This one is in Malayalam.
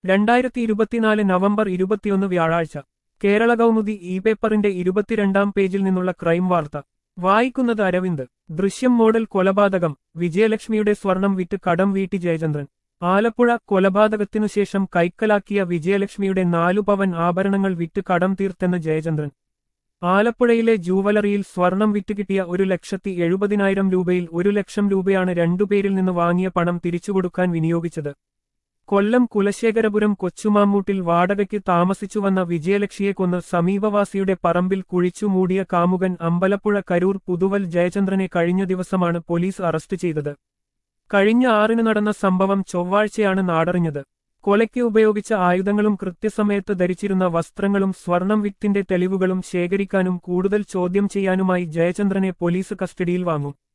രണ്ടായിരത്തി ഇരുപത്തിനാല് നവംബർ ഇരുപത്തിയൊന്ന് വ്യാഴാഴ്ച കേരള കൗമുദി ഇ പേപ്പറിന്റെ ഇരുപത്തിരണ്ടാം പേജിൽ നിന്നുള്ള ക്രൈം വാർത്ത വായിക്കുന്നത് അരവിന്ദ് ദൃശ്യം മോഡൽ കൊലപാതകം വിജയലക്ഷ്മിയുടെ സ്വർണം വിറ്റ് കടം വീട്ടി ജയചന്ദ്രൻ ആലപ്പുഴ കൊലപാതകത്തിനുശേഷം കൈക്കലാക്കിയ വിജയലക്ഷ്മിയുടെ നാലു പവൻ ആഭരണങ്ങൾ വിറ്റ് കടം തീർത്തെന്ന് ജയചന്ദ്രൻ ആലപ്പുഴയിലെ ജൂവലറിയിൽ സ്വർണം വിറ്റുകിട്ടിയ ഒരു ലക്ഷത്തി എഴുപതിനായിരം രൂപയിൽ ഒരു ലക്ഷം രൂപയാണ് രണ്ടുപേരിൽ നിന്ന് വാങ്ങിയ പണം തിരിച്ചുകൊടുക്കാൻ വിനിയോഗിച്ചത് കൊല്ലം കുലശേഖരപുരം കൊച്ചുമാമ്മൂട്ടിൽ വാടകയ്ക്ക് താമസിച്ചുവന്ന വിജയലക്ഷിയെ കൊന്ന് സമീപവാസിയുടെ പറമ്പിൽ കുഴിച്ചു മൂടിയ കാമുകൻ അമ്പലപ്പുഴ കരൂർ പുതുവൽ ജയചന്ദ്രനെ കഴിഞ്ഞ ദിവസമാണ് പോലീസ് അറസ്റ്റ് ചെയ്തത് കഴിഞ്ഞ ആറിന് നടന്ന സംഭവം ചൊവ്വാഴ്ചയാണ് നാടറിഞ്ഞത് കൊലയ്ക്ക് ഉപയോഗിച്ച ആയുധങ്ങളും കൃത്യസമയത്ത് ധരിച്ചിരുന്ന വസ്ത്രങ്ങളും സ്വർണം വിത്തിന്റെ തെളിവുകളും ശേഖരിക്കാനും കൂടുതൽ ചോദ്യം ചെയ്യാനുമായി ജയചന്ദ്രനെ പോലീസ് കസ്റ്റഡിയിൽ വാങ്ങും